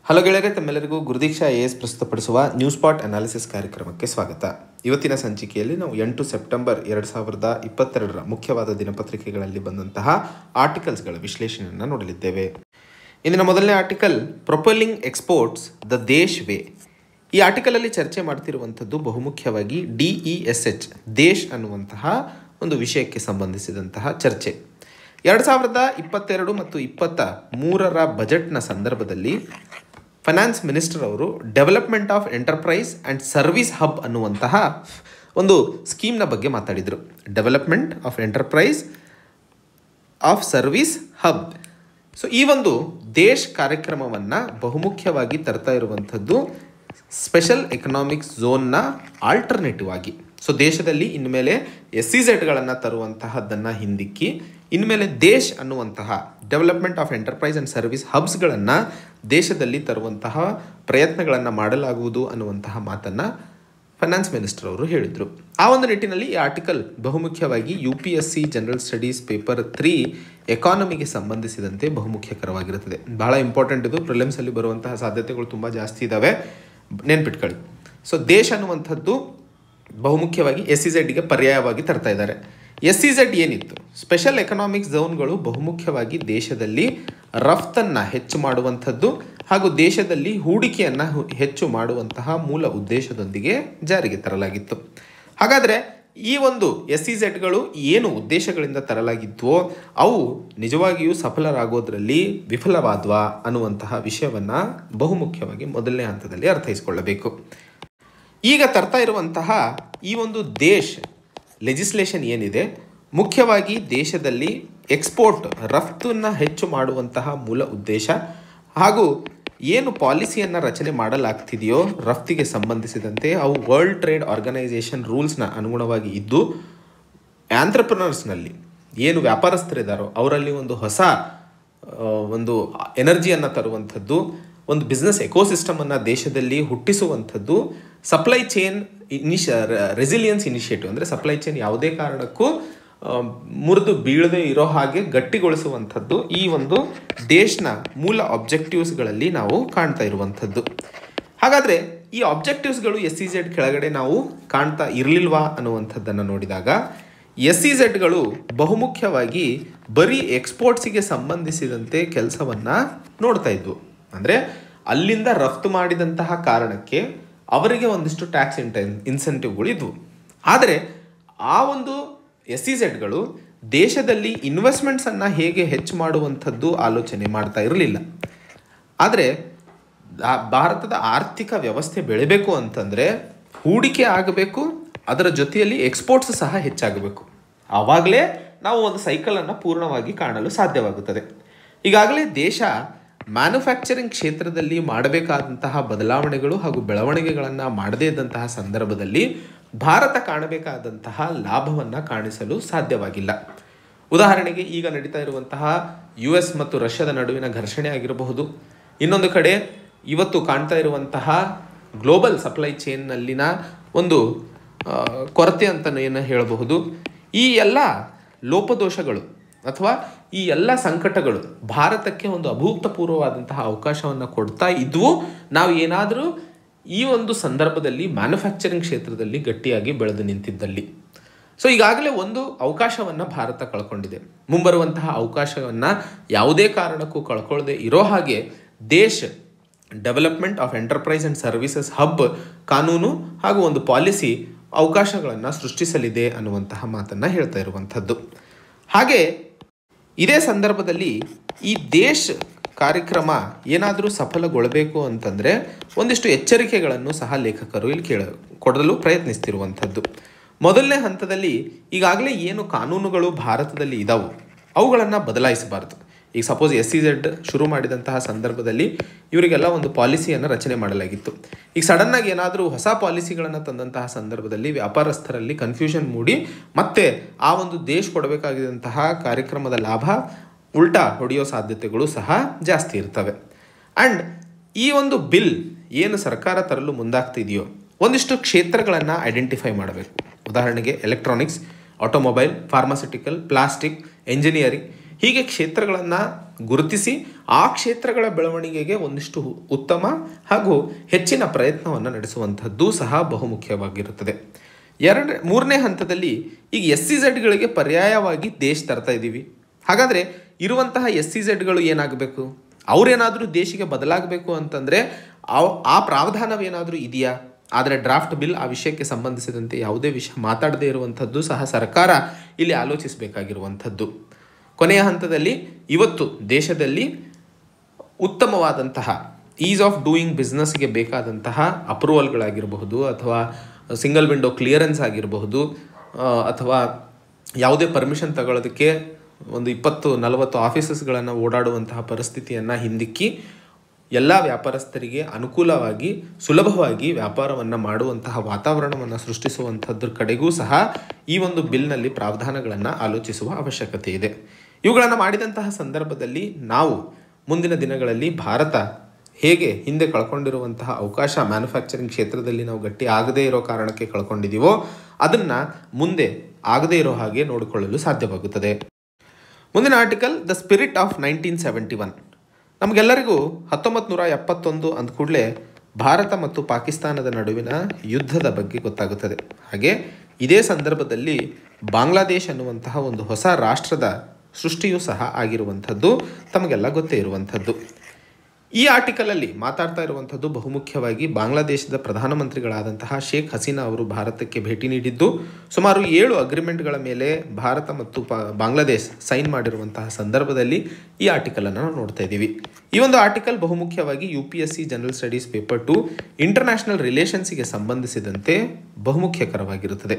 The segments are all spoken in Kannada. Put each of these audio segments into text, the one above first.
ಹಲೋ ಗೆಳೆಯರೆ ತಮ್ಮೆಲ್ಲರಿಗೂ ಗುರುದೀಕ್ಷಾ ಎ ಎಸ್ ಪ್ರಸ್ತುತಪಡಿಸುವ ನ್ಯೂಸ್ ಸ್ಪಾಟ್ ಅನಾಲಿಸಿಸ್ ಕಾರ್ಯಕ್ರಮಕ್ಕೆ ಸ್ವಾಗತ ಇವತ್ತಿನ ಸಂಚಿಕೆಯಲ್ಲಿ ನಾವು ಎಂಟು ಸೆಪ್ಟೆಂಬರ್ ಎರಡು ಸಾವಿರದ ಇಪ್ಪತ್ತೆರಡರ ಮುಖ್ಯವಾದ ದಿನಪತ್ರಿಕೆಗಳಲ್ಲಿ ಬಂದಂತಹ ಆರ್ಟಿಕಲ್ಸ್ಗಳ ವಿಶ್ಲೇಷಣೆಯನ್ನು ನೋಡಲಿದ್ದೇವೆ ಇಂದಿನ ಮೊದಲನೇ article propelling exports the Desh way ಈ ಆರ್ಟಿಕಲಲ್ಲಿ ಚರ್ಚೆ ಮಾಡ್ತಿರುವಂಥದ್ದು ಬಹುಮುಖ್ಯವಾಗಿ ಡಿ ಇ ಎಸ್ ಎಚ್ ದೇಶ್ ಅನ್ನುವಂತಹ ಒಂದು ವಿಷಯಕ್ಕೆ ಸಂಬಂಧಿಸಿದಂತಹ ಚರ್ಚೆ ಎರಡು ಸಾವಿರದ ಇಪ್ಪತ್ತೆರಡು ಮತ್ತು ಇಪ್ಪತ್ತ ಮೂರರ ಬಜೆಟ್ನ ಸಂದರ್ಭದಲ್ಲಿ ಫೈನಾನ್ಸ್ ಮಿನಿಸ್ಟರ್ ಅವರು development of enterprise and service hub ಅನ್ನುವಂತಹ ಒಂದು ಸ್ಕೀಮ್ನ ಬಗ್ಗೆ ಮಾತಾಡಿದರು development of enterprise of service hub so ಈ ಒಂದು ದೇಶ್ ಕಾರ್ಯಕ್ರಮವನ್ನು ಬಹುಮುಖ್ಯವಾಗಿ ತರ್ತಾ ಇರುವಂಥದ್ದು ಸ್ಪೆಷಲ್ ಎಕನಾಮಿಕ್ಸ್ ಝೋನ್ನ ಆಲ್ಟರ್ನೇಟಿವ್ ಆಗಿ ಸೊ ದೇಶದಲ್ಲಿ ಇನ್ಮೇಲೆ ಎಸ್ ಸಿ ಝೆಡ್ಗಳನ್ನು ತರುವಂತಹದ್ದನ್ನು ಹಿಂದಿಕ್ಕಿ ಇನ್ಮೇಲೆ ದೇಶ್ ಅನ್ನುವಂತಹ development of enterprise and service ಹಬ್ಸ್ಗಳನ್ನು ದೇಶದಲ್ಲಿ ತರುವಂತಹ ಪ್ರಯತ್ನಗಳನ್ನು ಮಾಡಲಾಗುವುದು ಅನ್ನುವಂತಹ ಮಾತನ್ನು ಫೈನಾನ್ಸ್ ಮಿನಿಸ್ಟರ್ ಅವರು ಹೇಳಿದರು ಆ ಒಂದು ನಿಟ್ಟಿನಲ್ಲಿ ಈ ಆರ್ಟಿಕಲ್ ಬಹುಮುಖ್ಯವಾಗಿ U P S C general studies paper three ಎಕಾನಮಿಗೆ ಸಂಬಂಧಿಸಿದಂತೆ ಬಹುಮುಖ್ಯಕರವಾಗಿರುತ್ತದೆ ಬಹಳ ಇಂಪಾರ್ಟೆಂಟ್ ಇದು ಪ್ರಿಲಿಮ್ಸಲ್ಲಿ ಬರುವಂತಹ ಸಾಧ್ಯತೆಗಳು ತುಂಬ ಜಾಸ್ತಿ ಇದ್ದಾವೆ ನೆನ್ಪಿಟ್ಕೊಳ್ಳಿ ಸೊ ದೇಶ ಅನ್ನುವಂಥದ್ದು ಬಹುಮುಖ್ಯವಾಗಿ ಎಸ್ ಸಿ ಝೆಡ್ಗೆ ಪರ್ಯಾಯವಾಗಿ ತರ್ತಾ ಇದ್ದಾರೆ ಎಸ್ ಸಿ ಝೆಡ್ ಏನಿತ್ತು ಸ್ಪೆಷಲ್ ಎಕನಾಮಿಕ್ ಝೋನ್ಗಳು ಬಹುಮುಖ್ಯವಾಗಿ ದೇಶದಲ್ಲಿ ರಫ್ತನ್ನು ಹೆಚ್ಚು ಮಾಡುವಂಥದ್ದು ಹಾಗೂ ದೇಶದಲ್ಲಿ ಹೂಡಿಕೆಯನ್ನು ಹೆಚ್ಚು ಮಾಡುವಂತಹ ಮೂಲ ಉದ್ದೇಶದೊಂದಿಗೆ ಜಾರಿಗೆ ತರಲಾಗಿತ್ತು ಹಾಗಾದರೆ ಈ ಒಂದು ಎಸ್ ಸಿ ಝೆಡ್ಗಳು ಏನು ಉದ್ದೇಶಗಳಿಂದ ತರಲಾಗಿದ್ವೋ ಅವು ನಿಜವಾಗಿಯೂ ಸಫಲರಾಗೋದ್ರಲ್ಲಿ ವಿಫಲವಾದ್ವಾ ಅನ್ನುವಂತಹ ವಿಷಯವನ್ನು ಬಹುಮುಖ್ಯವಾಗಿ ಮೊದಲನೇ ಹಂತದಲ್ಲಿ ಅರ್ಥೈಸಿಕೊಳ್ಳಬೇಕು ಈಗ ತರ್ತಾ ಇರುವಂತಹ ಈ ಒಂದು ದೇಶ ಲೆಜಿಸ್ಲೇಷನ್ ಏನಿದೆ ಮುಖ್ಯವಾಗಿ ದೇಶದಲ್ಲಿ ಎಕ್ಸ್ಪೋರ್ಟ್ ರಫ್ತನ್ನು ಹೆಚ್ಚು ಮಾಡುವಂತಹ ಮೂಲ ಉದ್ದೇಶ ಹಾಗೂ ಏನು ಪಾಲಿಸಿಯನ್ನು ರಚನೆ ಮಾಡಲಾಗ್ತಿದೆಯೋ ರಫ್ತಿಗೆ ಸಂಬಂಧಿಸಿದಂತೆ ಅವು ವರ್ಲ್ಡ್ ಟ್ರೇಡ್ ಆರ್ಗನೈಸೇಷನ್ ರೂಲ್ಸ್ನ ಅನುಗುಣವಾಗಿ ಇದ್ದು ಆಂಟ್ರಪ್ರನರ್ಸ್ನಲ್ಲಿ ಏನು ವ್ಯಾಪಾರಸ್ಥರಿದ್ದಾರೋ ಅವರಲ್ಲಿ ಒಂದು ಹೊಸ ಒಂದು ಎನರ್ಜಿಯನ್ನು ತರುವಂಥದ್ದು ಒಂದು ಬಿಸ್ನೆಸ್ ಎಕೋಸಿಸ್ಟಮನ್ನು ದೇಶದಲ್ಲಿ ಹುಟ್ಟಿಸುವಂಥದ್ದು ಸಪ್ಲೈ ಚೈನ್ ಇನಿಷ ರೆಸಿಲಿಯನ್ಸ್ ಇನಿಷಿಯೇಟಿವ್ ಅಂದರೆ ಸಪ್ಲೈ ಚೈನ್ ಯಾವುದೇ ಕಾರಣಕ್ಕೂ ಮುರಿದು ಬೀಳದೆ ಇರೋ ಹಾಗೆ ಗಟ್ಟಿಗೊಳಿಸುವಂಥದ್ದು ಈ ಒಂದು ದೇಶನ ಮೂಲ ಆಬ್ಜೆಕ್ಟಿವ್ಸ್ಗಳಲ್ಲಿ ನಾವು ಕಾಣ್ತಾ ಇರುವಂಥದ್ದು ಹಾಗಾದರೆ ಈ ಆಬ್ಜೆಕ್ಟಿವ್ಸ್ಗಳು ಎಸ್ ಸಿ ಝೆಡ್ ಕೆಳಗಡೆ ನಾವು ಕಾಣ್ತಾ ಇರಲಿಲ್ವಾ ಅನ್ನುವಂಥದ್ದನ್ನು ನೋಡಿದಾಗ ಎಸ್ ಸಿ ಝೆಡ್ಗಳು ಬಹುಮುಖ್ಯವಾಗಿ ಬರೀ ಎಕ್ಸ್ಪೋರ್ಟ್ಸಿಗೆ ಸಂಬಂಧಿಸಿದಂತೆ ಕೆಲಸವನ್ನು ನೋಡ್ತಾ ಇದ್ವು ಅಂದರೆ ಅಲ್ಲಿಂದ ರಫ್ತು ಮಾಡಿದಂತಹ ಕಾರಣಕ್ಕೆ ಅವರಿಗೆ ಒಂದಿಷ್ಟು ಟ್ಯಾಕ್ಸ್ ಇಂಟ ಇನ್ಸೆಂಟಿವ್ಗಳು ಇದ್ವು ಆದರೆ ಆ ಒಂದು ಎಸ್ ಸಿ ಝೆಡ್ಗಳು ದೇಶದಲ್ಲಿ ಇನ್ವೆಸ್ಟ್ಮೆಂಟ್ಸನ್ನು ಹೇಗೆ ಹೆಚ್ಚು ಮಾಡುವಂಥದ್ದು ಆಲೋಚನೆ ಮಾಡ್ತಾ ಇರಲಿಲ್ಲ ಆದರೆ ಭಾರತದ ಆರ್ಥಿಕ ವ್ಯವಸ್ಥೆ ಬೆಳಿಬೇಕು ಅಂತಂದರೆ ಹೂಡಿಕೆ ಆಗಬೇಕು ಅದರ ಜೊತೆಯಲ್ಲಿ ಎಕ್ಸ್ಪೋರ್ಟ್ಸ್ ಸಹ ಹೆಚ್ಚಾಗಬೇಕು ಆವಾಗಲೇ ನಾವು ಒಂದು ಸೈಕಲನ್ನು ಪೂರ್ಣವಾಗಿ ಕಾಣಲು ಸಾಧ್ಯವಾಗುತ್ತದೆ ಈಗಾಗಲೇ ದೇಶ ಮ್ಯಾನುಫ್ಯಾಕ್ಚರಿಂಗ್ ಕ್ಷೇತ್ರದಲ್ಲಿ ಮಾಡಬೇಕಾದಂತಹ ಬದಲಾವಣೆಗಳು ಹಾಗೂ ಬೆಳವಣಿಗೆಗಳನ್ನು ಮಾಡದೇ ಇದ್ದಂತಹ ಸಂದರ್ಭದಲ್ಲಿ ಭಾರತ ಕಾಣಬೇಕಾದಂತಹ ಲಾಭವನ್ನು ಕಾಣಿಸಲು ಸಾಧ್ಯವಾಗಿಲ್ಲ ಉದಾಹರಣೆಗೆ ಈಗ ನಡೀತಾ ಇರುವಂತಹ ಯು ಎಸ್ ಮತ್ತು ರಷ್ಯಾದ ನಡುವಿನ ಘರ್ಷಣೆ ಆಗಿರಬಹುದು ಇನ್ನೊಂದು ಕಡೆ ಇವತ್ತು ಕಾಣ್ತಾ ಇರುವಂತಹ ಗ್ಲೋಬಲ್ ಸಪ್ಲೈ ಚೈನ್ನಲ್ಲಿನ ಒಂದು ಕೊರತೆ ಅಂತ ಏನು ಹೇಳಬಹುದು ಈ ಎಲ್ಲ ಲೋಪದೋಷಗಳು ಅಥವಾ ಈ ಎಲ್ಲ ಸಂಕಟಗಳು ಭಾರತಕ್ಕೆ ಒಂದು ಅಭೂತಪೂರ್ವವಾದಂತಹ ಅವಕಾಶವನ್ನು ಕೊಡ್ತಾ ಇದ್ವು ನಾವು ಏನಾದರೂ ಈ ಒಂದು ಸಂದರ್ಭದಲ್ಲಿ ಮ್ಯಾನುಫ್ಯಾಕ್ಚರಿಂಗ್ ಕ್ಷೇತ್ರದಲ್ಲಿ ಗಟ್ಟಿಯಾಗಿ ಬೆಳೆದು ನಿಂತಿದ್ದಲ್ಲಿ ಸೊ ಈಗಾಗಲೇ ಒಂದು ಅವಕಾಶವನ್ನು ಭಾರತ ಕಳ್ಕೊಂಡಿದೆ ಮುಂಬರುವಂತಹ ಅವಕಾಶವನ್ನು ಯಾವುದೇ ಕಾರಣಕ್ಕೂ ಕಳ್ಕೊಳ್ಳದೆ ಇರೋ ಹಾಗೆ ದೇಶ development of enterprise and services hub ಕಾನೂನು ಹಾಗೂ ಒಂದು ಪಾಲಿಸಿ ಅವಕಾಶಗಳನ್ನು ಸೃಷ್ಟಿಸಲಿದೆ ಅನ್ನುವಂತಹ ಮಾತನ್ನು ಹೇಳ್ತಾ ಇರುವಂಥದ್ದು ಹಾಗೆ ಇದೇ ಸಂದರ್ಭದಲ್ಲಿ ಈ ದೇಶ ಕಾರ್ಯಕ್ರಮ ಏನಾದರೂ ಸಫಲಗೊಳ್ಳಬೇಕು ಅಂತಂದರೆ ಒಂದಿಷ್ಟು ಎಚ್ಚರಿಕೆಗಳನ್ನು ಸಹ ಲೇಖಕರು ಇಲ್ಲಿ ಕೇಳ ಕೊಡಲು ಪ್ರಯತ್ನಿಸ್ತಿರುವಂಥದ್ದು ಮೊದಲನೇ ಹಂತದಲ್ಲಿ ಈಗಾಗಲೇ ಏನು ಕಾನೂನುಗಳು ಭಾರತದಲ್ಲಿ ಇದಾವು ಅವುಗಳನ್ನು ಬದಲಾಯಿಸಬಾರ್ದು ಈಗ ಸಪೋಸ್ ಎಸ್ ಸಿ ಝೆಡ್ ಶುರು ಮಾಡಿದಂತಹ ಸಂದರ್ಭದಲ್ಲಿ ಇವರಿಗೆಲ್ಲ ಒಂದು ಪಾಲಿಸಿಯನ್ನು ರಚನೆ ಮಾಡಲಾಗಿತ್ತು ಈಗ ಸಡನ್ನಾಗಿ ಏನಾದರೂ ಹೊಸ ಪಾಲಿಸಿಗಳನ್ನು ತಂದಂತಹ ಸಂದರ್ಭದಲ್ಲಿ ವ್ಯಾಪಾರಸ್ಥರಲ್ಲಿ ಕನ್ಫ್ಯೂಷನ್ ಮೂಡಿ ಮತ್ತೆ ಆ ಒಂದು ದೇಶ ಕೊಡಬೇಕಾಗಿದ್ದಂತಹ ಕಾರ್ಯಕ್ರಮದ ಲಾಭ ಉಲ್ಟಾ ಹೊಡೆಯೋ ಸಾಧ್ಯತೆಗಳು ಸಹ ಜಾಸ್ತಿ ಇರ್ತವೆ ಆ್ಯಂಡ್ ಈ ಒಂದು ಬಿಲ್ ಏನು ಸರ್ಕಾರ ತರಲು ಮುಂದಾಗ್ತಿದೆಯೋ ಒಂದಿಷ್ಟು ಕ್ಷೇತ್ರಗಳನ್ನು ಐಡೆಂಟಿಫೈ ಮಾಡಬೇಕು ಉದಾಹರಣೆಗೆ electronics automobile pharmaceutical plastic engineering ಹೀಗೆ ಕ್ಷೇತ್ರಗಳನ್ನು ಗುರುತಿಸಿ ಆ ಕ್ಷೇತ್ರಗಳ ಬೆಳವಣಿಗೆಗೆ ಒಂದಿಷ್ಟು ಉತ್ತಮ ಹಾಗೂ ಹೆಚ್ಚಿನ ಪ್ರಯತ್ನವನ್ನು ನಡೆಸುವಂಥದ್ದು ಸಹ ಬಹುಮುಖ್ಯವಾಗಿರುತ್ತದೆ ಎರಡು ಮೂರನೇ ಹಂತದಲ್ಲಿ ಈಗ ಎಸ್ ಸಿ ಝೆಡ್ಗಳಿಗೆ ಪರ್ಯಾಯವಾಗಿ ದೇಶ ತರ್ತಾ ಇದ್ದೀವಿ ಹಾಗಾದರೆ ಇರುವಂತಹ ಎಸ್ ಸಿ ಝೆಡ್ಗಳು ಏನಾಗಬೇಕು ಅವರೇನಾದರೂ ದೇಶಕ್ಕೆ ಬದಲಾಗಬೇಕು ಅಂತಂದರೆ ಆ ಪ್ರಾವಧಾನವೇನಾದರೂ ಇದೆಯಾ ಆದರೆ ಡ್ರಾಫ್ಟ್ ಬಿಲ್ ಆ ವಿಷಯಕ್ಕೆ ಸಂಬಂಧಿಸಿದಂತೆ ಯಾವುದೇ ವಿಷಯ ಮಾತಾಡದೇ ಇರುವಂಥದ್ದು ಸಹ ಸರ್ಕಾರ ಇಲ್ಲಿ ಆಲೋಚಿಸಬೇಕಾಗಿರುವಂಥದ್ದು ಕೊನೆಯ ಹಂತದಲ್ಲಿ ಇವತ್ತು ದೇಶದಲ್ಲಿ ಉತ್ತಮವಾದಂತಹ ಈಸ್ ಆಫ್ ಡೂಯಿಂಗ್ ಬಿಸ್ನೆಸ್ಗೆ ಬೇಕಾದಂತಹ ಅಪ್ರೂವಲ್ಗಳಾಗಿರಬಹುದು ಅಥವಾ ಸಿಂಗಲ್ ವಿಂಡೋ ಕ್ಲಿಯರೆನ್ಸ್ ಆಗಿರಬಹುದು ಅಥವಾ ಯಾವುದೇ ಪರ್ಮಿಷನ್ ತಗೊಳ್ಳೋದಕ್ಕೆ ಒಂದು ಇಪ್ಪತ್ತು ನಲವತ್ತು ಆಫೀಸಸ್ಗಳನ್ನು ಓಡಾಡುವಂತಹ ಪರಿಸ್ಥಿತಿಯನ್ನು ಹಿಂದಿಕ್ಕಿ ಎಲ್ಲ ವ್ಯಾಪಾರಸ್ಥರಿಗೆ ಅನುಕೂಲವಾಗಿ ಸುಲಭವಾಗಿ ವ್ಯಾಪಾರವನ್ನು ಮಾಡುವಂತಹ ವಾತಾವರಣವನ್ನು ಸೃಷ್ಟಿಸುವಂಥದ್ರ ಕಡೆಗೂ ಸಹ ಈ ಒಂದು ಬಿಲ್ನಲ್ಲಿ ಪ್ರಾವಧಾನಗಳನ್ನು ಆಲೋಚಿಸುವ ಅವಶ್ಯಕತೆ ಇದೆ ಇವುಗಳನ್ನು ಮಾಡಿದಂತಹ ಸಂದರ್ಭದಲ್ಲಿ ನಾವು ಮುಂದಿನ ದಿನಗಳಲ್ಲಿ ಭಾರತ ಹೇಗೆ ಹಿಂದೆ ಕಳ್ಕೊಂಡಿರುವಂತಹ ಅವಕಾಶ ಮ್ಯಾನುಫ್ಯಾಕ್ಚರಿಂಗ್ ಕ್ಷೇತ್ರದಲ್ಲಿ ನಾವು ಗಟ್ಟಿ ಆಗದೇ ಇರೋ ಕಾರಣಕ್ಕೆ ಕಳ್ಕೊಂಡಿದ್ದೀವೋ ಅದನ್ನು ಮುಂದೆ ಆಗದೇ ಇರೋ ಹಾಗೆ ನೋಡಿಕೊಳ್ಳಲು ಸಾಧ್ಯವಾಗುತ್ತದೆ ಮುಂದಿನ article the spirit of nineteen seventy one ನಮಗೆಲ್ಲರಿಗೂ ಹತ್ತೊಂಬತ್ತು ನೂರ ಎಪ್ಪತ್ತೊಂದು ಅಂದ ಕೂಡಲೇ ಭಾರತ ಮತ್ತು ಪಾಕಿಸ್ತಾನದ ನಡುವಿನ ಯುದ್ಧದ ಬಗ್ಗೆ ಗೊತ್ತಾಗುತ್ತದೆ ಹಾಗೆ ಇದೇ ಸಂದರ್ಭದಲ್ಲಿ ಬಾಂಗ್ಲಾದೇಶ್ ಅನ್ನುವಂತಹ ಒಂದು ಹೊಸ ರಾಷ್ಟ್ರದ ಸೃಷ್ಟಿಯೂ ಸಹ ಆಗಿರುವಂಥದ್ದು ತಮಗೆಲ್ಲ ಗೊತ್ತೇ ಇರುವಂಥದ್ದು ಈ ಆರ್ಟಿಕಲಲ್ಲಿ ಮಾತಾಡ್ತಾ ಇರುವಂಥದ್ದು ಬಹುಮುಖ್ಯವಾಗಿ ಬಾಂಗ್ಲಾದೇಶದ ಪ್ರಧಾನಮಂತ್ರಿಗಳಾದಂತಹ ಶೇಖ್ ಹಸೀನಾ ಅವರು ಭಾರತಕ್ಕೆ ಭೇಟಿ ನೀಡಿದ್ದು ಸುಮಾರು ಏಳು ಅಗ್ರಿಮೆಂಟ್ಗಳ ಮೇಲೆ ಭಾರತ ಮತ್ತು ಪ ಬಾಂಗ್ಲಾದೇಶ್ ಸೈನ್ ಮಾಡಿರುವಂತಹ ಸಂದರ್ಭದಲ್ಲಿ ಈ ಆರ್ಟಿಕಲನ್ನು ನಾವು ನೋಡ್ತಾ ಇದ್ದೀವಿ ಈ ಒಂದು ಆರ್ಟಿಕಲ್ ಬಹುಮುಖ್ಯವಾಗಿ U P S C general studies paper two international ರಿಲೇಷನ್ಸಿಗೆ ಸಂಬಂಧಿಸಿದಂತೆ ಬಹುಮುಖ್ಯಕರವಾಗಿರುತ್ತದೆ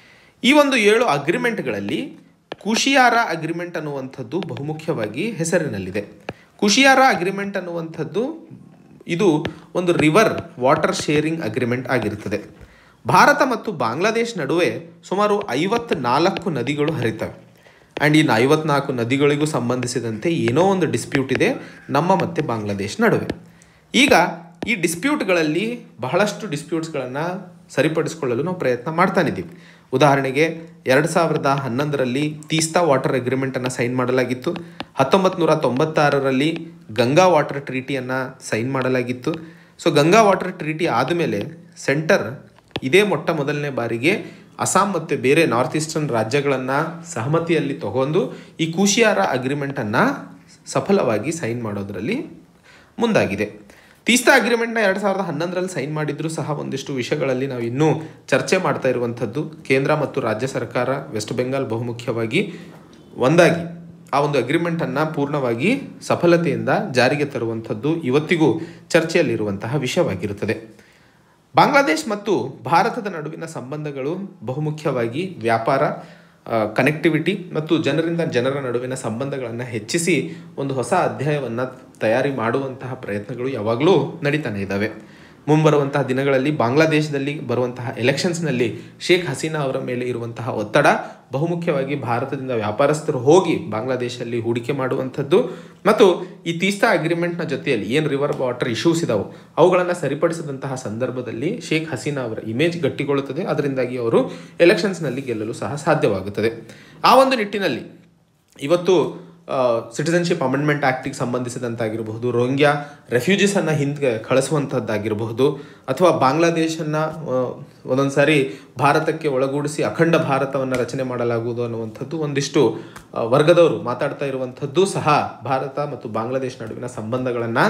ಈ ಒಂದು ಏಳು ಅಗ್ರಿಮೆಂಟ್ಗಳಲ್ಲಿ ಕುಶಿಯಾರ ಅಗ್ರಿಮೆಂಟ್ ಅನ್ನುವಂಥದ್ದು ಬಹುಮುಖ್ಯವಾಗಿ ಹೆಸರಿನಲ್ಲಿದೆ ಕುಶಿಯಾರ ಅಗ್ರಿಮೆಂಟ್ ಅನ್ನುವಂಥದ್ದು ಇದು ಒಂದು ರಿವರ್ ವಾಟರ್ ಶೇರಿಂಗ್ ಅಗ್ರಿಮೆಂಟ್ ಆಗಿರುತ್ತದೆ ಭಾರತ ಮತ್ತು ಬಾಂಗ್ಲಾದೇಶ್ ನಡುವೆ ಸುಮಾರು ಐವತ್ನಾಲ್ಕು ನದಿಗಳು ಹರಿತವೆ ಆ್ಯಂಡ್ ಇನ್ನು ಐವತ್ನಾಲ್ಕು ನದಿಗಳಿಗೂ ಸಂಬಂಧಿಸಿದಂತೆ ಏನೋ ಒಂದು ಡಿಸ್ಪ್ಯೂಟ್ ಇದೆ ನಮ್ಮ ಮತ್ತು ಬಾಂಗ್ಲಾದೇಶ್ ನಡುವೆ ಈಗ ಈ ಡಿಸ್ಪ್ಯೂಟ್ಗಳಲ್ಲಿ ಬಹಳಷ್ಟು ಡಿಸ್ಪ್ಯೂಟ್ಸ್ಗಳನ್ನು ಸರಿಪಡಿಸಿಕೊಳ್ಳಲು ನಾವು ಪ್ರಯತ್ನ ಮಾಡ್ತಾನಿದ್ದೀವಿ ಉದಾಹರಣೆಗೆ ಎರಡು ಸಾವಿರದ ಹನ್ನೊಂದರಲ್ಲಿ ತೀಸ್ತಾ ವಾಟರ್ ಅಗ್ರಿಮೆಂಟನ್ನು ಸೈನ್ ಮಾಡಲಾಗಿತ್ತು ಹತ್ತೊಂಬತ್ತು ನೂರ ತೊಂಬತ್ತಾರರಲ್ಲಿ ಗಂಗಾ ವಾಟರ್ ಟ್ರೀಟಿಯನ್ನು ಸೈನ್ ಮಾಡಲಾಗಿತ್ತು ಸೊ ಗಂಗಾ ವಾಟರ್ ಟ್ರೀಟಿ ಆದಮೇಲೆ ಸೆಂಟರ್ ಇದೇ ಮೊಟ್ಟ ಮೊದಲನೇ ಬಾರಿಗೆ ಅಸ್ಸಾಂ ಮತ್ತು ಬೇರೆ ನಾರ್ತ್ ಈಸ್ಟರ್ನ್ ರಾಜ್ಯಗಳನ್ನು ಸಹಮತಿಯಲ್ಲಿ ತಗೊಂಡು ಈ ಕೂಶಿಯಾರ ಅಗ್ರಿಮೆಂಟನ್ನು ಸಫಲವಾಗಿ ಸೈನ್ ಮಾಡೋದರಲ್ಲಿ ಮುಂದಾಗಿದೆ ತೀಸ್ತಾ ಅಗ್ರಿಮೆಂಟ್ನ ಎರಡು ಸಾವಿರದ ಹನ್ನೊಂದರಲ್ಲಿ ಸೈನ್ ಮಾಡಿದರೂ ಸಹ ಒಂದಿಷ್ಟು ವಿಷಯಗಳಲ್ಲಿ ನಾವು ಇನ್ನೂ ಚರ್ಚೆ ಮಾಡ್ತಾ ಇರುವಂಥದ್ದು ಕೇಂದ್ರ ಮತ್ತು ರಾಜ್ಯ ಸರ್ಕಾರ ವೆಸ್ಟ್ ಬೆಂಗಾಲ್ ಬಹುಮುಖ್ಯವಾಗಿ ಒಂದಾಗಿ ಆ ಒಂದು ಅಗ್ರಿಮೆಂಟನ್ನು ಪೂರ್ಣವಾಗಿ ಸಫಲತೆಯಿಂದ ಜಾರಿಗೆ ತರುವಂಥದ್ದು ಇವತ್ತಿಗೂ ಚರ್ಚೆಯಲ್ಲಿರುವಂತಹ ವಿಷಯವಾಗಿರುತ್ತದೆ ಬಾಂಗ್ಲಾದೇಶ್ ಮತ್ತು ಭಾರತದ ನಡುವಿನ ಸಂಬಂಧಗಳು ಬಹುಮುಖ್ಯವಾಗಿ ವ್ಯಾಪಾರ ಕನೆಕ್ಟಿವಿಟಿ ಮತ್ತು ಜನರಿಂದ ಜನರ ನಡುವಿನ ಸಂಬಂಧಗಳನ್ನು ಹೆಚ್ಚಿಸಿ ಒಂದು ಹೊಸ ಅಧ್ಯಾಯವನ್ನು ತಯಾರಿ ಮಾಡುವಂತಹ ಪ್ರಯತ್ನಗಳು ಯಾವಾಗಲೂ ನಡೀತಾನೆ ಇದ್ದಾವೆ ಮುಂಬರುವಂತಹ ದಿನಗಳಲ್ಲಿ ಬಾಂಗ್ಲಾದೇಶದಲ್ಲಿ ಬರುವಂತಹ ಎಲೆಕ್ಷನ್ಸ್ನಲ್ಲಿ ಶೇಖ್ ಹಸೀನಾ ಅವರ ಮೇಲೆ ಇರುವಂತಹ ಒತ್ತಡ ಬಹುಮುಖ್ಯವಾಗಿ ಭಾರತದಿಂದ ವ್ಯಾಪಾರಸ್ಥರು ಹೋಗಿ ಬಾಂಗ್ಲಾದೇಶಲ್ಲಿ ಹೂಡಿಕೆ ಮಾಡುವಂಥದ್ದು ಮತ್ತು ಈ ತೀಸ್ತಾ ಅಗ್ರಿಮೆಂಟ್ನ ಜೊತೆಯಲ್ಲಿ ಏನು ರಿವರ್ ವಾಟರ್ ಇಶ್ಯೂಸ್ ಇದಾವೆ ಅವುಗಳನ್ನು ಸರಿಪಡಿಸಿದಂತಹ ಸಂದರ್ಭದಲ್ಲಿ ಶೇಖ್ ಹಸೀನಾ ಅವರ ಇಮೇಜ್ ಗಟ್ಟಿಗೊಳ್ಳುತ್ತದೆ ಅದರಿಂದಾಗಿ ಅವರು ಎಲೆಕ್ಷನ್ಸ್ನಲ್ಲಿ ಗೆಲ್ಲಲು ಸಹ ಸಾಧ್ಯವಾಗುತ್ತದೆ ಆ ಒಂದು ನಿಟ್ಟಿನಲ್ಲಿ ಇವತ್ತು ಸಿಟಿಸನ್ಶಿಪ್ ಅಮೆಂಡ್ಮೆಂಟ್ ಆ್ಯಕ್ಟಿಗೆ ಸಂಬಂಧಿಸಿದಂತಾಗಿರಬಹುದು ರೋಹಿಂಗ್ಯಾ ರೆಫ್ಯೂಜೀಸನ್ನು ಹಿಂದೆ ಕಳಿಸುವಂಥದ್ದಾಗಿರಬಹುದು ಅಥವಾ ಬಾಂಗ್ಲಾದೇಶನ್ನು ಒಂದೊಂದು ಸಾರಿ ಭಾರತಕ್ಕೆ ಒಳಗೂಡಿಸಿ ಅಖಂಡ ಭಾರತವನ್ನು ರಚನೆ ಮಾಡಲಾಗುವುದು ಅನ್ನುವಂಥದ್ದು ಒಂದಿಷ್ಟು ವರ್ಗದವರು ಮಾತಾಡ್ತಾ ಇರುವಂಥದ್ದು ಸಹ ಭಾರತ ಮತ್ತು ಬಾಂಗ್ಲಾದೇಶ ನಡುವಿನ ಸಂಬಂಧಗಳನ್ನು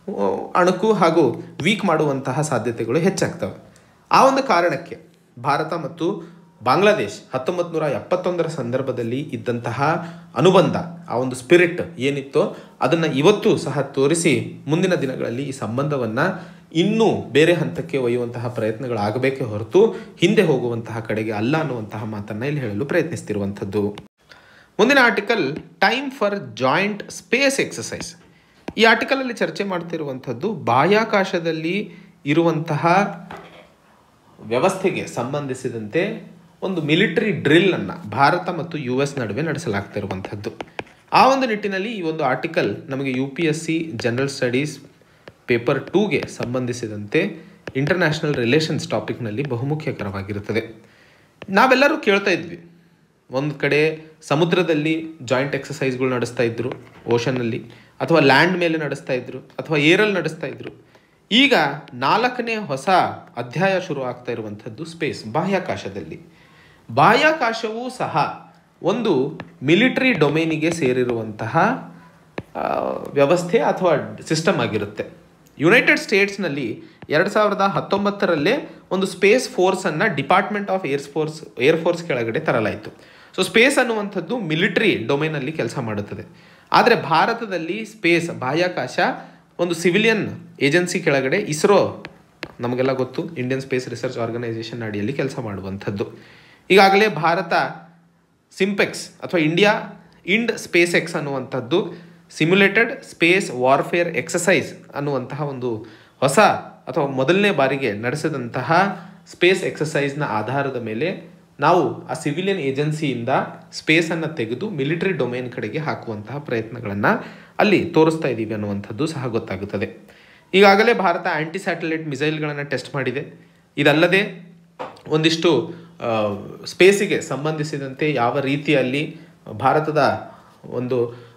ಅಣುಕು ಹಾಗೂ ವೀಕ್ ಮಾಡುವಂತಹ ಸಾಧ್ಯತೆಗಳು ಹೆಚ್ಚಾಗ್ತವೆ ಆ ಒಂದು ಕಾರಣಕ್ಕೆ ಭಾರತ ಮತ್ತು ಬಾಂಗ್ಲಾದೇಶ್ ಹತ್ತೊಂಬತ್ತು ನೂರ ಎಪ್ಪತ್ತೊಂದರ ಸಂದರ್ಭದಲ್ಲಿ ಇದ್ದಂತಹ ಅನುಬಂಧ ಆ ಒಂದು ಸ್ಪಿರಿಟ್ ಏನಿತ್ತೋ ಅದನ್ನು ಇವತ್ತು ಸಹ ತೋರಿಸಿ ಮುಂದಿನ ದಿನಗಳಲ್ಲಿ ಈ ಸಂಬಂಧವನ್ನು ಇನ್ನೂ ಬೇರೆ ಹಂತಕ್ಕೆ ಒಯ್ಯುವಂತಹ ಪ್ರಯತ್ನಗಳಾಗಬೇಕೇ ಹೊರತು ಹಿಂದೆ ಹೋಗುವಂತಹ ಕಡೆಗೆ ಅಲ್ಲ ಅನ್ನುವಂತಹ ಮಾತನ್ನು ಇಲ್ಲಿ ಹೇಳಲು ಪ್ರಯತ್ನಿಸ್ತಿರುವಂಥದ್ದು ಮುಂದಿನ article time for joint space exercise ಈ ಆರ್ಟಿಕಲಲ್ಲಿ ಚರ್ಚೆ ಮಾಡ್ತಿರುವಂಥದ್ದು ಬಾಹ್ಯಾಕಾಶದಲ್ಲಿ ಇರುವಂತಹ ವ್ಯವಸ್ಥೆಗೆ ಸಂಬಂಧಿಸಿದಂತೆ ಒಂದು ಮಿಲಿಟರಿ ಡ್ರಿಲ್ಲನ್ನು ಭಾರತ ಮತ್ತು ಯು ಎಸ್ ನಡುವೆ ನಡೆಸಲಾಗ್ತಾ ಇರುವಂಥದ್ದು ಆ ಒಂದು ನಿಟ್ಟಿನಲ್ಲಿ ಈ ಒಂದು ಆರ್ಟಿಕಲ್ ನಮಗೆ U P S C general studies paper ಟೂಗೆ ಸಂಬಂಧಿಸಿದಂತೆ ಇಂಟರ್ನ್ಯಾಷನಲ್ ರಿಲೇಷನ್ಸ್ ಟಾಪಿಕ್ನಲ್ಲಿ ಬಹುಮುಖ್ಯಕರವಾಗಿರುತ್ತದೆ ನಾವೆಲ್ಲರೂ ಕೇಳ್ತಾ ಇದ್ವಿ ಒಂದು ಕಡೆ ಸಮುದ್ರದಲ್ಲಿ ಜಾಯಿಂಟ್ ಎಕ್ಸಸೈಸ್ಗಳು ನಡೆಸ್ತಾ ಇದ್ರು ಓಷನ್ನಲ್ಲಿ ಅಥವಾ ಲ್ಯಾಂಡ್ ಮೇಲೆ ನಡೆಸ್ತಾ ಇದ್ರು ಅಥವಾ ಏರಲ್ಲಿ ನಡೆಸ್ತಾ ಇದ್ರು ಈಗ ನಾಲ್ಕನೇ ಹೊಸ ಅಧ್ಯಾಯ ಶುರು ಆಗ್ತಾ ಇರುವಂಥದ್ದು ಸ್ಪೇಸ್ ಬಾಹ್ಯಾಕಾಶದಲ್ಲಿ ಬಾಹ್ಯಾಕಾಶವೂ ಸಹ ಒಂದು ಮಿಲಿಟರಿ ಡೊಮೇನಿಗೆ ಸೇರಿರುವಂತಹ ಆ, ವ್ಯವಸ್ಥೆ ಅಥವಾ ಸಿಸ್ಟಮ್ ಆಗಿರುತ್ತೆ ಯುನೈಟೆಡ್ ಸ್ಟೇಟ್ಸ್ನಲ್ಲಿ ಎರಡು ಸಾವಿರದ ಹತ್ತೊಂಬತ್ತರಲ್ಲೇ ಒಂದು ಸ್ಪೇಸ್ ಫೋರ್ಸನ್ನು department of air force air force ಕೆಳಗಡೆ ತರಲಾಯಿತು ಸೊ ಸ್ಪೇಸ್ ಅನ್ನುವಂಥದ್ದು ಮಿಲಿಟರಿ ಡೊಮೇನಲ್ಲಿ ಕೆಲಸ ಮಾಡುತ್ತದೆ ಆದರೆ ಭಾರತದಲ್ಲಿ ಸ್ಪೇಸ್ ಬಾಹ್ಯಾಕಾಶ ಒಂದು ಸಿವಿಲಿಯನ್ ಏಜೆನ್ಸಿ ಕೆಳಗಡೆ ಇಸ್ರೋ ನಮಗೆಲ್ಲ ಗೊತ್ತು ಇಂಡಿಯನ್ ಸ್ಪೇಸ್ ರಿಸರ್ಚ್ ಆರ್ಗನೈಸೇಷನ್ ಅಡಿಯಲ್ಲಿ ಕೆಲಸ ಮಾಡುವಂಥದ್ದು ಈಗಾಗಲೇ ಭಾರತ ಸಿಂಪೆಕ್ಸ್ ಅಥವಾ ಇಂಡಿಯಾ ಇಂಡ್ ಸ್ಪೇಸ್ ಎಕ್ಸ್ ಅನ್ನುವಂಥದ್ದು ಸಿಮ್ಯುಲೇಟೆಡ್ ಸ್ಪೇಸ್ ವಾರ್ಫೇರ್ ಎಕ್ಸಸೈಸ್ ಅನ್ನುವಂತಹ ಒಂದು ಹೊಸ ಅಥವಾ ಮೊದಲನೇ ಬಾರಿಗೆ ನಡೆಸಿದಂತಹ ಸ್ಪೇಸ್ ಎಕ್ಸಸೈಸ್ನ ಆಧಾರದ ಮೇಲೆ ನಾವು ಆ ಸಿವಿಲಿಯನ್ ಏಜೆನ್ಸಿಯಿಂದ ಸ್ಪೇಸನ್ನು ತೆಗೆದು ಮಿಲಿಟರಿ ಡೊಮೇನ್ ಕಡೆಗೆ ಹಾಕುವಂತಹ ಪ್ರಯತ್ನಗಳನ್ನು ಅಲ್ಲಿ ತೋರಿಸ್ತಾ ಇದ್ದೀವಿ ಅನ್ನುವಂಥದ್ದು ಸಹ ಗೊತ್ತಾಗುತ್ತದೆ ಈಗಾಗಲೇ ಭಾರತ ಆ್ಯಂಟಿ ಸ್ಯಾಟಲೈಟ್ ಮಿಸೈಲ್ಗಳನ್ನು ಟೆಸ್ಟ್ ಮಾಡಿದೆ ಇದಲ್ಲದೆ ಒಂದಿಷ್ಟು ಆ, ಸ್ಪೇಸಿಗೆ ಸಂಬಂಧಿಸಿದಂತೆ ಯಾವ ರೀತಿಯಲ್ಲಿ ಭಾರತದ ಒಂದು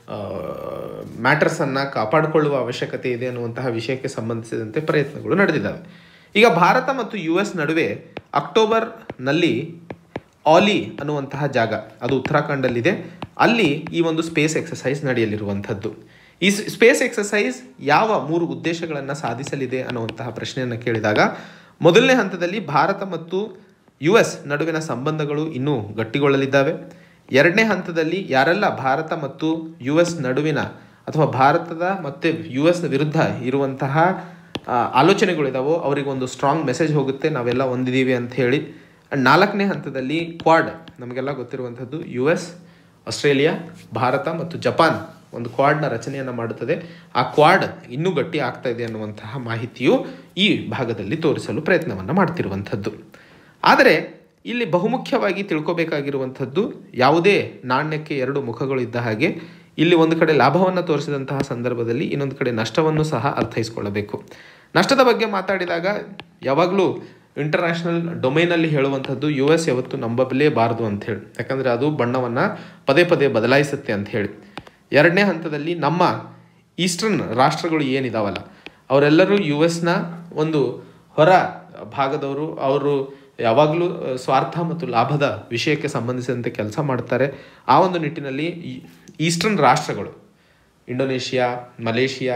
ಮ್ಯಾಟರ್ಸನ್ನು ಕಾಪಾಡಿಕೊಳ್ಳುವ ಅವಶ್ಯಕತೆ ಇದೆ ಅನ್ನುವಂತಹ ವಿಷಯಕ್ಕೆ ಸಂಬಂಧಿಸಿದಂತೆ ಪ್ರಯತ್ನಗಳು ನಡೆದಿದ್ದಾವೆ ಈಗ ಭಾರತ ಮತ್ತು ಯು ಎಸ್ ನಡುವೆ ಅಕ್ಟೋಬರ್ನಲ್ಲಿ ಆಲಿ ಅನ್ನುವಂತಹ ಜಾಗ ಅದು ಉತ್ತರಾಖಂಡಲ್ಲಿದೆ ಅಲ್ಲಿ ಈ ಒಂದು ಸ್ಪೇಸ್ ಎಕ್ಸಸೈಸ್ ನಡೆಯಲಿರುವಂಥದ್ದು ಈ ಸ್ಪೇಸ್ ಎಕ್ಸಸೈಸ್ ಯಾವ ಮೂರು ಉದ್ದೇಶಗಳನ್ನು ಸಾಧಿಸಲಿದೆ ಅನ್ನುವಂತಹ ಪ್ರಶ್ನೆಯನ್ನು ಕೇಳಿದಾಗ ಮೊದಲನೇ ಹಂತದಲ್ಲಿ ಭಾರತ ಮತ್ತು ಯು ಎಸ್ ನಡುವಿನ ಸಂಬಂಧಗಳು ಇನ್ನೂ ಗಟ್ಟಿಗೊಳ್ಳಲಿದ್ದಾವೆ ಎರಡನೇ ಹಂತದಲ್ಲಿ ಯಾರೆಲ್ಲ ಭಾರತ ಮತ್ತು ಯು ಎಸ್ ನಡುವಿನ ಅಥವಾ ಭಾರತದ ಮತ್ತು ಯು ಎಸ್ ವಿರುದ್ಧ ಇರುವಂತಹ ಆ, ಆಲೋಚನೆಗಳಿದಾವೋ ಅವರಿಗೆ ಒಂದು ಸ್ಟ್ರಾಂಗ್ ಮೆಸೇಜ್ ಹೋಗುತ್ತೆ ನಾವೆಲ್ಲ ಒಂದಿದ್ದೀವಿ ಅಂತ ಹೇಳಿ ಆ್ಯಂಡ್ ನಾಲ್ಕನೇ ಹಂತದಲ್ಲಿ ಕ್ವಾಡ್ ನಮಗೆಲ್ಲ ಗೊತ್ತಿರುವಂಥದ್ದು ಯು ಎಸ್ ಆಸ್ಟ್ರೇಲಿಯಾ ಭಾರತ ಮತ್ತು ಜಪಾನ್ ಒಂದು ಕ್ವಾಡ್ನ ರಚನೆಯನ್ನು ಮಾಡುತ್ತದೆ ಆ ಕ್ವಾಡ್ ಇನ್ನೂ ಗಟ್ಟಿ ಆಗ್ತಾ ಇದೆ ಅನ್ನುವಂತಹ ಮಾಹಿತಿಯು ಈ ಭಾಗದಲ್ಲಿ ತೋರಿಸಲು ಪ್ರಯತ್ನವನ್ನು ಮಾಡ್ತಿರುವಂಥದ್ದು ಆದರೆ ಇಲ್ಲಿ ಬಹುಮುಖ್ಯವಾಗಿ ತಿಳ್ಕೊಬೇಕಾಗಿರುವಂಥದ್ದು ಯಾವುದೇ ನಾಣ್ಯಕ್ಕೆ ಎರಡು ಮುಖಗಳು ಇದ್ದ ಹಾಗೆ ಇಲ್ಲಿ ಒಂದು ಕಡೆ ಲಾಭವನ್ನು ತೋರಿಸಿದಂತಹ ಸಂದರ್ಭದಲ್ಲಿ ಇನ್ನೊಂದು ಕಡೆ ನಷ್ಟವನ್ನು ಸಹ ಅರ್ಥೈಸ್ಕೊಳ್ಳಬೇಕು ನಷ್ಟದ ಬಗ್ಗೆ ಮಾತಾಡಿದಾಗ ಯಾವಾಗಲೂ ಇಂಟರ್ನ್ಯಾಷನಲ್ ಡೊಮೈನಲ್ಲಿ ಹೇಳುವಂಥದ್ದು ಯು ಎಸ್ ಯಾವತ್ತು ನಂಬಲೇಬಾರದು ಅಂತ ಹೇಳಿ ಯಾಕಂದರೆ ಅದು ಬಣ್ಣವನ್ನು ಪದೇ ಪದೇ ಬದಲಾಯಿಸುತ್ತೆ ಅಂತ ಹೇಳಿ ಎರಡನೇ ಹಂತದಲ್ಲಿ ನಮ್ಮ ಈಸ್ಟರ್ನ್ ರಾಷ್ಟ್ರಗಳು ಏನಿದಾವಲ್ಲ ಅವರೆಲ್ಲರೂ ಯು ಎಸ್ನ ಒಂದು ಹೊರ ಭಾಗದವರು ಅವರು ಯಾವಾಗಲೂ ಅಹ್, ಸ್ವಾರ್ಥ ಮತ್ತು ಲಾಭದ ವಿಷಯಕ್ಕೆ ಸಂಬಂಧಿಸಿದಂತೆ ಕೆಲಸ ಮಾಡ್ತಾರೆ ಆ ಒಂದು ನಿಟ್ಟಿನಲ್ಲಿ ಈ- ಈಸ್ಟರ್ನ್ ರಾಷ್ಟ್ರಗಳು ಇಂಡೋನೇಷಿಯಾ ಮಲೇಷಿಯಾ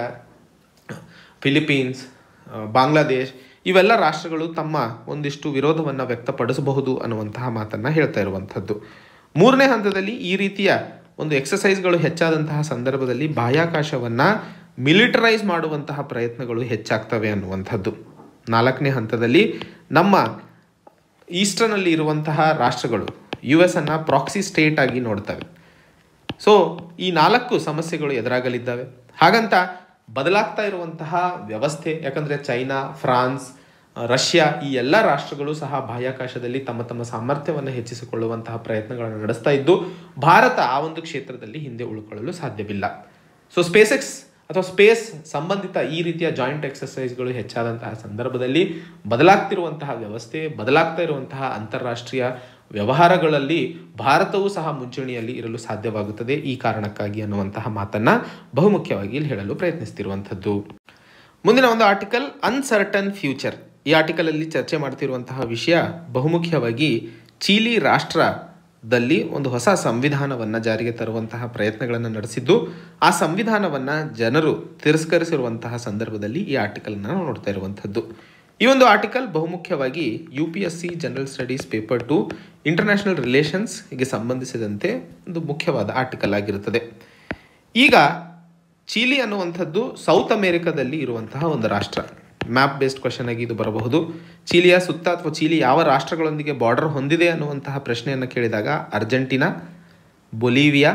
ಫಿಲಿಪೀನ್ಸ್ ಆ, ಬಾಂಗ್ಲಾದೇಶ್ ಇವೆಲ್ಲ ರಾಷ್ಟ್ರಗಳು ತಮ್ಮ ಒಂದಿಷ್ಟು ವಿರೋಧವನ್ನು ವ್ಯಕ್ತಪಡಿಸಬಹುದು ಅನ್ನುವಂತಹ ಮಾತನ್ನು ಹೇಳ್ತಾ ಇರುವಂಥದ್ದು ಮೂರನೇ ಹಂತದಲ್ಲಿ ಈ ರೀತಿಯ ಒಂದು ಎಕ್ಸಸೈಸ್ಗಳು ಹೆಚ್ಚಾದಂತಹ ಸಂದರ್ಭದಲ್ಲಿ ಬಾಹ್ಯಾಕಾಶವನ್ನು ಮಿಲಿಟರೈಸ್ ಮಾಡುವಂತಹ ಪ್ರಯತ್ನಗಳು ಹೆಚ್ಚಾಗ್ತವೆ ಅನ್ನುವಂಥದ್ದು ನಾಲ್ಕನೇ ಹಂತದಲ್ಲಿ ನಮ್ಮ ಈಸ್ಟರ್ನಲ್ಲಿ ಇರುವಂತಹ ರಾಷ್ಟ್ರಗಳು ಯು ಎಸ್ ಅನ್ನು ಪ್ರಾಕ್ಸಿ ಸ್ಟೇಟ್ ಆಗಿ ನೋಡ್ತವೆ ಸೊ ಈ ನಾಲ್ಕು ಸಮಸ್ಯೆಗಳು ಎದುರಾಗಲಿದ್ದಾವೆ ಹಾಗಂತ ಬದಲಾಗ್ತಾ ಇರುವಂತಹ ವ್ಯವಸ್ಥೆ ಯಾಕಂದರೆ ಚೈನಾ ಫ್ರಾನ್ಸ್ ಆ, ರಷ್ಯಾ ಈ ಎಲ್ಲ ರಾಷ್ಟ್ರಗಳು ಸಹ ಬಾಹ್ಯಾಕಾಶದಲ್ಲಿ ತಮ್ಮ ತಮ್ಮ ಸಾಮರ್ಥ್ಯವನ್ನು ಹೆಚ್ಚಿಸಿಕೊಳ್ಳುವಂತಹ ಪ್ರಯತ್ನಗಳನ್ನು ನಡೆಸ್ತಾ ಇದ್ದು ಭಾರತ ಆ ಒಂದು ಕ್ಷೇತ್ರದಲ್ಲಿ ಹಿಂದೆ ಉಳ್ಕೊಳ್ಳಲು ಸಾಧ್ಯವಿಲ್ಲ ಸೊ ಸ್ಪೇಸೆಕ್ಸ್ ಅಥವಾ ಸ್ಪೇಸ್ ಸಂಬಂಧಿತ ಈ ರೀತಿಯ ಜಾಯಿಂಟ್ ಎಕ್ಸಸೈಸ್ಗಳು ಹೆಚ್ಚಾದಂತಹ ಸಂದರ್ಭದಲ್ಲಿ ಬದಲಾಗ್ತಿರುವಂತಹ ವ್ಯವಸ್ಥೆ ಬದಲಾಗ್ತಾ ಇರುವಂತಹ ಅಂತಾರಾಷ್ಟ್ರೀಯ ವ್ಯವಹಾರಗಳಲ್ಲಿ ಭಾರತವೂ ಸಹ ಮುಂಚೂಣಿಯಲ್ಲಿ ಇರಲು ಸಾಧ್ಯವಾಗುತ್ತದೆ ಈ ಕಾರಣಕ್ಕಾಗಿ ಅನ್ನುವಂತಹ ಮಾತನ್ನ ಬಹುಮುಖ್ಯವಾಗಿ ಇಲ್ಲಿ ಹೇಳಲು ಪ್ರಯತ್ನಿಸ್ತಿರುವಂಥದ್ದು ಮುಂದಿನ ಒಂದು ಆರ್ಟಿಕಲ್ ಅನ್ಸರ್ಟನ್ ಫ್ಯೂಚರ್ ಈ ಆರ್ಟಿಕಲ್ ಅಲ್ಲಿ ಚರ್ಚೆ ಮಾಡ್ತಿರುವಂತಹ ವಿಷಯ ಬಹುಮುಖ್ಯವಾಗಿ ಚೀಲಿ ರಾಷ್ಟ್ರದಲ್ಲಿ ಒಂದು ಹೊಸ ಸಂವಿಧಾನವನ್ನು ಜಾರಿಗೆ ತರುವಂತಹ ಪ್ರಯತ್ನಗಳನ್ನು ನಡೆಸಿದ್ದು ಆ ಸಂವಿಧಾನವನ್ನು ಜನರು ತಿರಸ್ಕರಿಸಿರುವಂತಹ ಸಂದರ್ಭದಲ್ಲಿ ಈ ಆರ್ಟಿಕಲ್ನ ನಾವು ನೋಡ್ತಾ ಇರುವಂಥದ್ದು ಈ ಒಂದು ಆರ್ಟಿಕಲ್ ಬಹುಮುಖ್ಯವಾಗಿ U P S C general studies paper two international ರಿಲೇಷನ್ಸ್ಗೆ ಸಂಬಂಧಿಸಿದಂತೆ ಒಂದು ಮುಖ್ಯವಾದ ಆರ್ಟಿಕಲ್ ಆಗಿರುತ್ತದೆ ಈಗ ಚೀಲಿ ಅನ್ನುವಂಥದ್ದು ಸೌತ್ ಅಮೇರಿಕಾದಲ್ಲಿ ಇರುವಂತಹ ಒಂದು ರಾಷ್ಟ್ರ ಮ್ಯಾಪ್ ಬೇಸ್ಡ್ ಕ್ವಶನ್ ಆಗಿ ಇದು ಬರಬಹುದು ಚೀಲಿಯ ಸುತ್ತ ಅಥವಾ ಚೀಲಿ ಯಾವ ರಾಷ್ಟ್ರಗಳೊಂದಿಗೆ ಬಾರ್ಡರ್ ಹೊಂದಿದೆ ಅನ್ನುವಂತಹ ಪ್ರಶ್ನೆಯನ್ನು ಕೇಳಿದಾಗ ಅರ್ಜೆಂಟಿನಾ ಬೊಲಿವಿಯಾ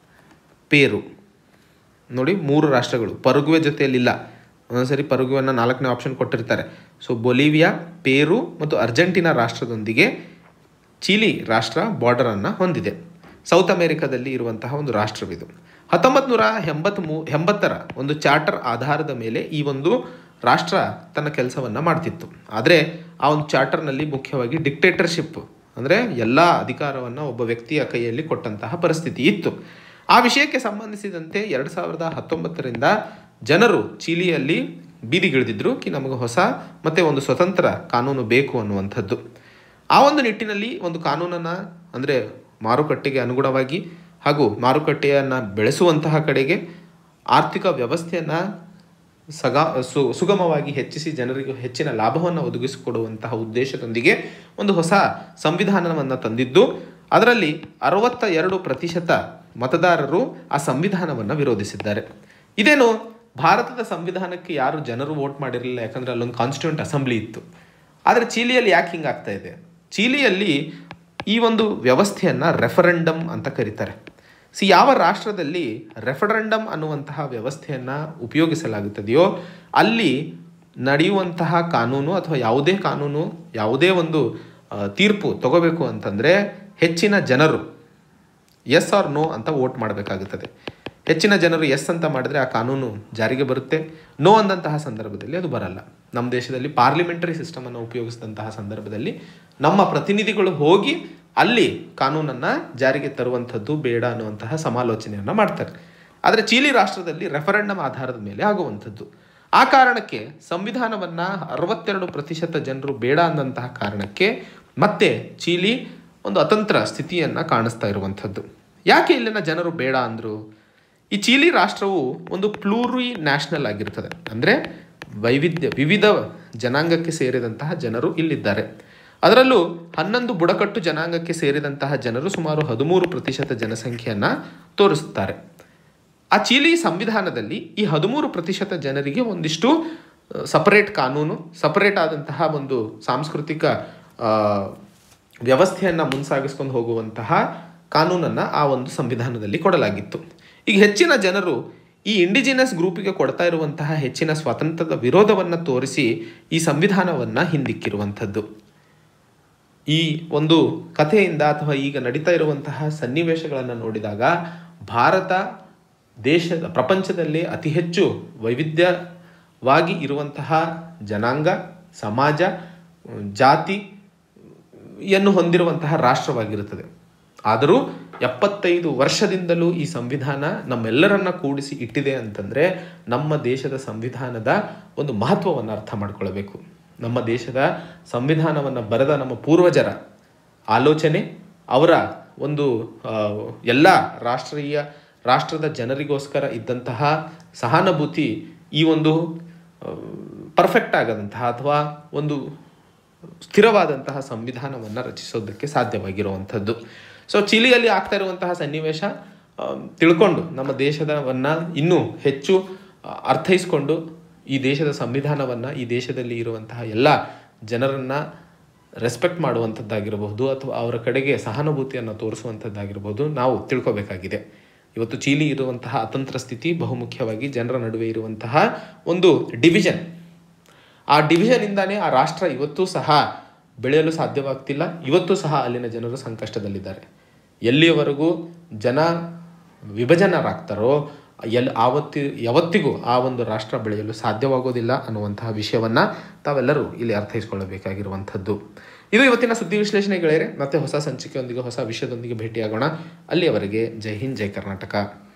ಪೇರು ನೋಡಿ ಮೂರು ರಾಷ್ಟ್ರಗಳು ಪರುಗ್ವೆ ಜೊತೆಯಲ್ಲಿಲ್ಲ ಒಂದೊಂದ್ಸರಿ ಪರುಗ್ವೆನ ನಾಲ್ಕನೇ ಆಪ್ಷನ್ ಕೊಟ್ಟಿರ್ತಾರೆ ಸೊ ಬೊಲಿವಿಯಾ ಪೇರು ಮತ್ತು ಅರ್ಜೆಂಟಿನಾ ರಾಷ್ಟ್ರದೊಂದಿಗೆ ಚೀಲಿ ರಾಷ್ಟ್ರ ಬಾರ್ಡರನ್ನು ಹೊಂದಿದೆ ಸೌತ್ ಅಮೆರಿಕಾದಲ್ಲಿ ಇರುವಂತಹ ಒಂದು ರಾಷ್ಟ್ರವಿದು ಹತ್ತೊಂಬತ್ತು ನೂರ ಎಂಬತ್ಮೂ ಎಂಬತ್ತರ ಒಂದು ಚಾರ್ಟರ್ ಆಧಾರದ ಮೇಲೆ ಈ ಒಂದು ರಾಷ್ಟ್ರ ತನ್ನ ಕೆಲಸವನ್ನು ಮಾಡ್ತಿತ್ತು ಆದರೆ ಆ ಒಂದು ಚಾರ್ಟರ್ನಲ್ಲಿ ಮುಖ್ಯವಾಗಿ ಡಿಕ್ಟೇಟರ್ಶಿಪ್ ಅಂದರೆ ಎಲ್ಲ ಅಧಿಕಾರವನ್ನು ಒಬ್ಬ ವ್ಯಕ್ತಿಯ ಕೈಯಲ್ಲಿ ಕೊಟ್ಟಂತಹ ಪರಿಸ್ಥಿತಿ ಇತ್ತು ಆ ವಿಷಯಕ್ಕೆ ಸಂಬಂಧಿಸಿದಂತೆ ಎರಡು ಸಾವಿರದ ಹತ್ತೊಂಬತ್ತರಿಂದ ಜನರು ಚೀಲಿಯಲ್ಲಿ ಬೀದಿಗಿಳಿದಿದ್ರು ಕಿ ನಮಗೆ ಹೊಸ ಮತ್ತು ಒಂದು ಸ್ವತಂತ್ರ ಕಾನೂನು ಬೇಕು ಅನ್ನುವಂಥದ್ದು ಆ ಒಂದು ನಿಟ್ಟಿನಲ್ಲಿ ಒಂದು ಕಾನೂನನ್ನು ಅಂದರೆ ಮಾರುಕಟ್ಟೆಗೆ ಅನುಗುಣವಾಗಿ ಹಾಗೂ ಮಾರುಕಟ್ಟೆಯನ್ನು ಬೆಳೆಸುವಂತಹ ಕಡೆಗೆ ಆರ್ಥಿಕ ವ್ಯವಸ್ಥೆಯನ್ನು ಸಗಾ ಸು ಸುಗಮವಾಗಿ ಹೆಚ್ಚಿಸಿ ಜನರಿಗೆ ಹೆಚ್ಚಿನ ಲಾಭವನ್ನು ಒದಗಿಸಿಕೊಡುವಂತಹ ಉದ್ದೇಶದೊಂದಿಗೆ ಒಂದು ಹೊಸ ಸಂವಿಧಾನವನ್ನು ತಂದಿದ್ದು ಅದರಲ್ಲಿ ಅರವತ್ತ ಎರಡು ಪ್ರತಿಶತ ಮತದಾರರು ಆ ಸಂವಿಧಾನವನ್ನು ವಿರೋಧಿಸಿದ್ದಾರೆ ಇದೇನು ಭಾರತದ ಸಂವಿಧಾನಕ್ಕೆ ಯಾರು ಜನರು ವೋಟ್ ಮಾಡಿರಲಿಲ್ಲ ಯಾಕಂದರೆ ಅಲ್ಲೊಂದು ಕಾನ್ಸ್ಟಿಟ್ಯೂಂಟ್ ಅಸೆಂಬ್ಲಿ ಇತ್ತು ಆದರೆ ಚೀಲಿಯಲ್ಲಿ ಯಾಕೆ ಹಿಂಗಾಗ್ತಾ ಇದೆ ಚೀಲಿಯಲ್ಲಿ ಈ ಒಂದು ವ್ಯವಸ್ಥೆಯನ್ನು ರೆಫರೆಂಡಮ್ ಅಂತ ಕರೀತಾರೆ ಸಿ ಯಾವ ರಾಷ್ಟ್ರದಲ್ಲಿ ರೆಫರೆಂಡಮ್ ಅನ್ನುವಂತಹ ವ್ಯವಸ್ಥೆಯನ್ನು ಉಪಯೋಗಿಸಲಾಗುತ್ತದೆಯೋ ಅಲ್ಲಿ ನಡೆಯುವಂತಹ ಕಾನೂನು ಅಥವಾ ಯಾವುದೇ ಕಾನೂನು ಯಾವುದೇ ಒಂದು ಆ, ತೀರ್ಪು ತಗೋಬೇಕು ಅಂತಂದರೆ ಹೆಚ್ಚಿನ ಜನರು ಎಸ್ ಆರ್ ನೋ ಅಂತ ವೋಟ್ ಮಾಡಬೇಕಾಗುತ್ತದೆ ಹೆಚ್ಚಿನ ಜನರು ಎಸ್ ಅಂತ ಮಾಡಿದ್ರೆ ಆ ಕಾನೂನು ಜಾರಿಗೆ ಬರುತ್ತೆ ನೋ ಅಂದಂತಹ ಸಂದರ್ಭದಲ್ಲಿ ಅದು ಬರಲ್ಲ ನಮ್ಮ ದೇಶದಲ್ಲಿ ಪಾರ್ಲಿಮೆಂಟರಿ ಸಿಸ್ಟಮನ್ನು ಉಪಯೋಗಿಸಿದಂತಹ ಸಂದರ್ಭದಲ್ಲಿ ನಮ್ಮ ಪ್ರತಿನಿಧಿಗಳು ಹೋಗಿ ಅಲ್ಲಿ ಕಾನೂನನ್ನು ಜಾರಿಗೆ ತರುವಂಥದ್ದು ಬೇಡ ಅನ್ನುವಂತಹ ಸಮಾಲೋಚನೆಯನ್ನು ಮಾಡ್ತಾರೆ ಆದರೆ ಚೀಲಿ ರಾಷ್ಟ್ರದಲ್ಲಿ ರೆಫರೆಂಡಮ್ ಆಧಾರದ ಮೇಲೆ ಆಗುವಂಥದ್ದು ಆ ಕಾರಣಕ್ಕೆ ಸಂವಿಧಾನವನ್ನು ಅರವತ್ತೆರಡು ಪ್ರತಿಶತ ಜನರು ಬೇಡ ಅಂದಂತಹ ಕಾರಣಕ್ಕೆ ಮತ್ತೆ ಚೀಲಿ ಒಂದು ಅತಂತ್ರ ಸ್ಥಿತಿಯನ್ನು ಕಾಣಿಸ್ತಾ ಇರುವಂಥದ್ದು ಯಾಕೆ ಇಲ್ಲಿನ ಜನರು ಬೇಡ ಅಂದರು ಈ ಚೀಲಿ ರಾಷ್ಟ್ರವು ಒಂದು ಪ್ಲೂರಿ ನ್ಯಾಷನಲ್ ಆಗಿರ್ತದೆ ಅಂದರೆ ವೈವಿಧ್ಯ ವಿವಿಧ ಜನಾಂಗಕ್ಕೆ ಸೇರಿದಂತಹ ಜನರು ಇಲ್ಲಿದ್ದಾರೆ ಅದರಲ್ಲೂ ಹನ್ನೊಂದು ಬುಡಕಟ್ಟು ಜನಾಂಗಕ್ಕೆ ಸೇರಿದಂತಹ ಜನರು ಸುಮಾರು ಹದಿಮೂರು ಪ್ರತಿಶತ ಜನಸಂಖ್ಯೆಯನ್ನು ತೋರಿಸುತ್ತಾರೆ ಆ ಚೀಲಿ ಸಂವಿಧಾನದಲ್ಲಿ ಈ ಹದಿಮೂರು ಪ್ರತಿಶತ ಜನರಿಗೆ ಒಂದಿಷ್ಟು ಸಪರೇಟ್ ಕಾನೂನು ಸಪರೇಟ್ ಆದಂತಹ ಒಂದು ಸಾಂಸ್ಕೃತಿಕ ಆ, ವ್ಯವಸ್ಥೆಯನ್ನು ಮುನ್ಸಾಗಿಸ್ಕೊಂಡು ಹೋಗುವಂತಹ ಕಾನೂನನ್ನು ಆ ಒಂದು ಸಂವಿಧಾನದಲ್ಲಿ ಕೊಡಲಾಗಿತ್ತು ಈಗ ಹೆಚ್ಚಿನ ಜನರು ಈ ಇಂಡಿಜಿನಸ್ ಗ್ರೂಪಿಗೆ ಕೊಡ್ತಾ ಇರುವಂತಹ ಹೆಚ್ಚಿನ ಸ್ವಾತಂತ್ರ್ಯದ ವಿರೋಧವನ್ನು ತೋರಿಸಿ ಈ ಸಂವಿಧಾನವನ್ನು ಹಿಂದಿಕ್ಕಿರುವಂಥದ್ದು ಈ ಒಂದು ಕಥೆಯಿಂದ ಅಥವಾ ಈಗ ನಡೀತಾ ಇರುವಂತಹ ಸನ್ನಿವೇಶಗಳನ್ನು ನೋಡಿದಾಗ ಭಾರತ ದೇಶದ ಪ್ರಪಂಚದಲ್ಲಿ ಅತಿ ಹೆಚ್ಚು ವೈವಿಧ್ಯವಾಗಿ ಇರುವಂತಹ ಜನಾಂಗ ಸಮಾಜ ಜಾತಿ ಯನ್ನು ಹೊಂದಿರುವಂತಹ ರಾಷ್ಟ್ರವಾಗಿರುತ್ತದೆ ಆದರೂ ಎಪ್ಪತ್ತೈದು ವರ್ಷದಿಂದಲೂ ಈ ಸಂವಿಧಾನ ನಮ್ಮೆಲ್ಲರನ್ನ ಕೂಡಿಸಿ ಇಟ್ಟಿದೆ ಅಂತಂದರೆ ನಮ್ಮ ದೇಶದ ಸಂವಿಧಾನದ ಒಂದು ಮಹತ್ವವನ್ನು ಅರ್ಥ ಮಾಡ್ಕೊಳ್ಬೇಕು ನಮ್ಮ ದೇಶದ ಸಂವಿಧಾನವನ್ನು ಬರೆದ ನಮ್ಮ ಪೂರ್ವಜರ ಆಲೋಚನೆ ಅವರ ಒಂದು ಆ, ಎಲ್ಲ ರಾಷ್ಟ್ರೀಯ ರಾಷ್ಟ್ರದ ಜನರಿಗೋಸ್ಕರ ಇದ್ದಂತಹ ಸಹಾನುಭೂತಿ ಈ ಒಂದು ಪರ್ಫೆಕ್ಟ್ ಆಗದಂತಹ ಅಥವಾ ಒಂದು ಸ್ಥಿರವಾದಂತಹ ಸಂವಿಧಾನವನ್ನು ರಚಿಸೋದಕ್ಕೆ ಸಾಧ್ಯವಾಗಿರುವಂಥದ್ದು ಸೊ ಚಿಲಿಯಲ್ಲಿ ಆಗ್ತಾ ಇರುವಂತಹ ಸನ್ನಿವೇಶ ಆ, ತಿಳ್ಕೊಂಡು ನಮ್ಮ ದೇಶದವನ್ನು ಇನ್ನೂ ಹೆಚ್ಚು ಆ, ಅರ್ಥೈಸ್ಕೊಂಡು ಈ ದೇಶದ ಸಂವಿಧಾನವನ್ನು ಈ ದೇಶದಲ್ಲಿ ಇರುವಂತಹ ಎಲ್ಲ ಜನರನ್ನು ರೆಸ್ಪೆಕ್ಟ್ ಮಾಡುವಂಥದ್ದಾಗಿರಬಹುದು ಅಥವಾ ಅವರ ಕಡೆಗೆ ಸಹಾನುಭೂತಿಯನ್ನು ತೋರಿಸುವಂಥದ್ದಾಗಿರ್ಬೋದು ನಾವು ತಿಳ್ಕೊಬೇಕಾಗಿದೆ ಇವತ್ತು ಚೀಲಿ ಇರುವಂತಹ ಅತಂತ್ರ ಸ್ಥಿತಿ ಬಹುಮುಖ್ಯವಾಗಿ ಜನರ ನಡುವೆ ಇರುವಂತಹ ಒಂದು ಡಿವಿಷನ್ ಆ ಡಿವಿಷನಿಂದಾನೇ ಆ ರಾಷ್ಟ್ರ ಇವತ್ತೂ ಸಹ ಬೆಳೆಯಲು ಸಾಧ್ಯವಾಗ್ತಿಲ್ಲ ಇವತ್ತೂ ಸಹ ಅಲ್ಲಿನ ಜನರು ಸಂಕಷ್ಟದಲ್ಲಿದ್ದಾರೆ ಎಲ್ಲಿಯವರೆಗೂ ಜನ ವಿಭಜನರಾಗ್ತಾರೋ ಎಲ್ಲಿ ಆವತ್ತಿ ಯಾವತ್ತಿಗೂ ಆ ಒಂದು ರಾಷ್ಟ್ರ ಬೆಳೆಯಲು ಸಾಧ್ಯವಾಗೋದಿಲ್ಲ ಅನ್ನುವಂತಹ ವಿಷಯವನ್ನು ತಾವೆಲ್ಲರೂ ಇಲ್ಲಿ ಅರ್ಥೈಸ್ಕೊಳ್ಳಬೇಕಾಗಿರುವಂಥದ್ದು ಇದು ಇವತ್ತಿನ ಸುದ್ದಿ ವಿಶ್ಲೇಷಣೆ ಗೆಳೆಯರೆ ಮತ್ತೆ ಹೊಸ ಸಂಚಿಕೆಯೊಂದಿಗೆ ಹೊಸ ವಿಷಯದೊಂದಿಗೆ ಭೇಟಿಯಾಗೋಣ ಅಲ್ಲಿಯವರೆಗೆ ಜೈ ಹಿಂದ್ ಜೈ ಕರ್ನಾಟಕ